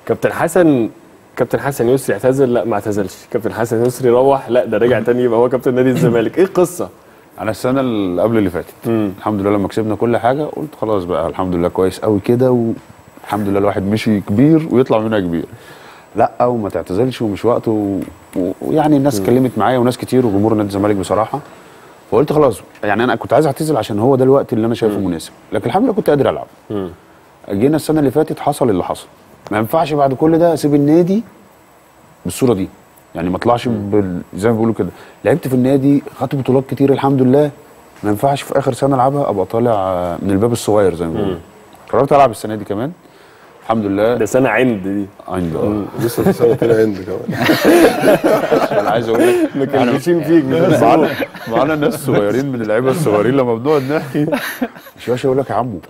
كابتن حسن كابتن حسن يسري اعتزل لا ما اعتزلش كابتن حسن يسري روح لا ده رجع تاني يبقى هو كابتن نادي الزمالك ايه القصه انا السنه اللي قبل اللي فاتت الحمد لله لما كسبنا كل حاجه قلت خلاص بقى الحمد لله كويس قوي كده والحمد لله الواحد مشي كبير ويطلع منها كبير لا وما تعتزلش ومش وقته و- و- ويعني الناس اتكلمت معايا وناس كتير وجمهور نادي الزمالك بصراحه فقلت خلاص يعني انا كنت عايز اعتزل عشان هو ده الوقت اللي انا شايفه مناسب لكن الحمد لله كنت قادر العب جينا السنه اللي فاتت حصل اللي حصل ما ينفعش بعد كل ده اسيب النادي بالصوره دي يعني ما اطلعش بال... زي ما بيقولوا كده لعبت في النادي خدت بطولات كتير الحمد لله ما ينفعش في اخر سنه العبها ابقى طالع آه، من الباب الصغير زي ما بيقولوا قررت العب السنه دي كمان الحمد لله ده سنه عند دي عندي اه لسه في سنه تانية عندي كمان انا عايز اقول لك مكلبشين فيك معانا معانا ناس صغيرين من اللعيبه الصغيرين لما بنقعد نحكي شويه يقول لك يا عمو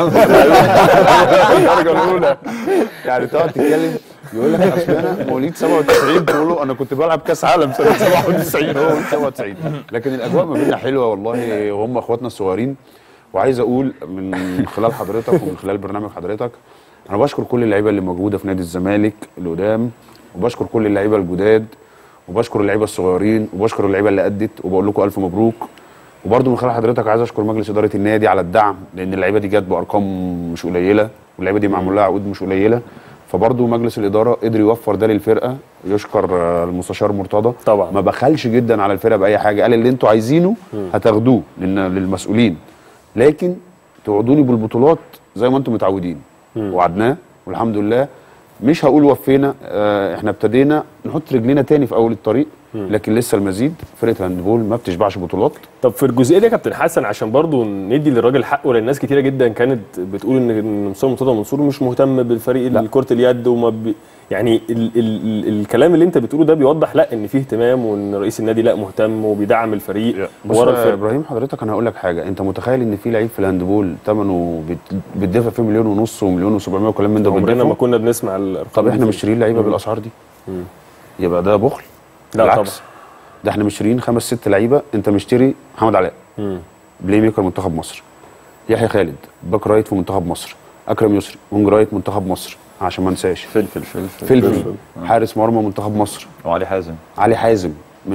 الدرجه الاولى يعني تقعد تتكلم يقول لك اصل انا مواليد 97 تقول له انا كنت بلعب كاس عالم سنه 97 هو مواليد 97 لكن الاجواء ما بيننا حلوه والله وهم اخواتنا الصغيرين وعايز اقول من خلال حضرتك ومن خلال برنامج حضرتك انا بشكر كل اللعيبه اللي موجوده في نادي الزمالك القدام وبشكر كل اللعيبه الجداد وبشكر اللعيبه الصغيرين وبشكر اللعيبه اللي ادت وبقول لكم الف مبروك وبرضه من خلال حضرتك عايز اشكر مجلس اداره النادي على الدعم لان اللعيبه دي جت بارقام مش قليله واللعيبه دي معمول لها عقود مش قليله فبرضه مجلس الاداره قدر يوفر ده للفرقه يشكر آه، المستشار مرتضى طبعا. ما بخلش جدا على الفرقه باي حاجه قال اللي انتوا عايزينه هتاخدوه لان للمسؤولين لكن توعدوني بالبطولات زي ما انتم متعودين وعدناه والحمد لله مش هقول وفينا آه، احنا ابتدينا نحط رجلينا تاني في اول الطريق لكن لسه المزيد فرقه الهاندبول ما بتشبعش بطولات طب في الجزئيه دي يا كابتن حسن عشان برضو ندي للراجل حقه لان ناس كتيره جدا كانت بتقول ان إن مصطفى مرتضى منصور مش مهتم بالفريق كره اليد وما بي يعني ال ال ال الكلام اللي انت بتقوله ده بيوضح لا ان فيه اهتمام وان رئيس النادي لا مهتم وبيدعم الفريق بص ورا يا الفريق ابراهيم حضرتك انا هقول لك حاجه انت متخيل ان في لعيب في الهاندبول ثمنه بت- بتدفع فيه مليون ونص ومليون و700 وكلام من ده عمرنا بتدفعه؟ ما كنا بنسمع الارقام طب احنا دي. مشترين لعيبه بالاسعار دي يبقى ده بخل لا بالعكس ده احنا مشترين خمس ست لعيبه انت مشتري محمد علاء بلاي ميكر منتخب مصر يحيى خالد باك رايت في منتخب مصر اكرم يسري وينج رايت منتخب مصر عشان ما انساش فلفل فلفل فلفل حارس مرمى منتخب مصر وعلي حازم علي حازم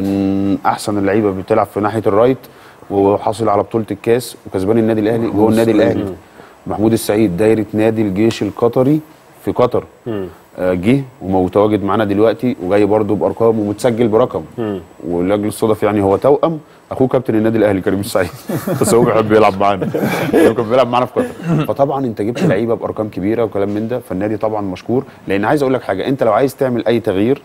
من احسن اللعيبه بتلعب في ناحيه الرايت وحاصل على بطوله الكاس وكسبان النادي الاهلي جوه النادي الاهلي محمود السعيد دايره نادي الجيش القطري في قطر آه، جه ومتواجد معانا دلوقتي وجاي برضه بارقام ومتسجل برقم ولاجل الصدف يعني هو توأم اخوه كابتن النادي الاهلي كريم السعيد بس هو بيحب يلعب معانا هو كان بيلعب معانا في قطر فطبعا انت جبت لعيبه بارقام كبيره وكلام من ده فالنادي طبعا مشكور لان عايز اقول لك حاجه انت لو عايز تعمل اي تغيير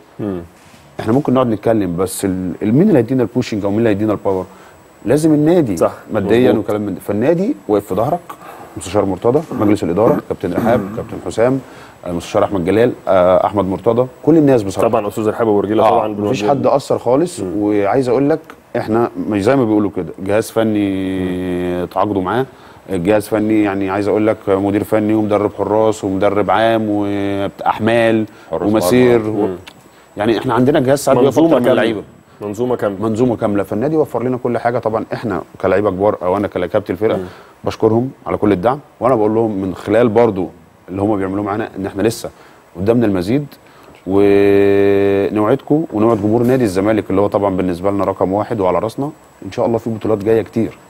احنا ممكن نقعد نتكلم بس ال- ال- مين اللي هيدينا البوشنج او مين اللي هيدينا الباور لازم النادي صح، ماديا مظبوط. وكلام من ده فالنادي واقف في ظهرك مستشار مرتضى مجلس الاداره كابتن رحاب كابتن حسام آه، مستشار احمد جلال آه، احمد مرتضى كل الناس بصراحه طبعا استاذ رحاب ورجيله آه طبعا مفيش بنوجه- حد اثر خالص وعايز اقول لك احنا مش زي ما بيقولوا كده جهاز فني تعاقدوا معاه الجهاز فني يعني عايز اقول لك مدير فني ومدرب حراس ومدرب عام واحمال حراس ومسير مرمى. و... يعني احنا عندنا جهاز ساعات بيقف منظومه اكتر من كامله اللعيبه منظومه كامله منظومه كامله فالنادي وفر لنا كل حاجه طبعا احنا كلاعيبه كبار او انا ككابتن الفرقه بشكرهم على كل الدعم وانا بقول لهم من خلال برضو اللي هم بيعملوه معانا ان احنا لسه قدامنا المزيد ونوعدكم ونوعد جمهور نادي الزمالك اللي هو طبعا بالنسبه لنا رقم واحد وعلى راسنا ان شاء الله في بطولات جايه كتير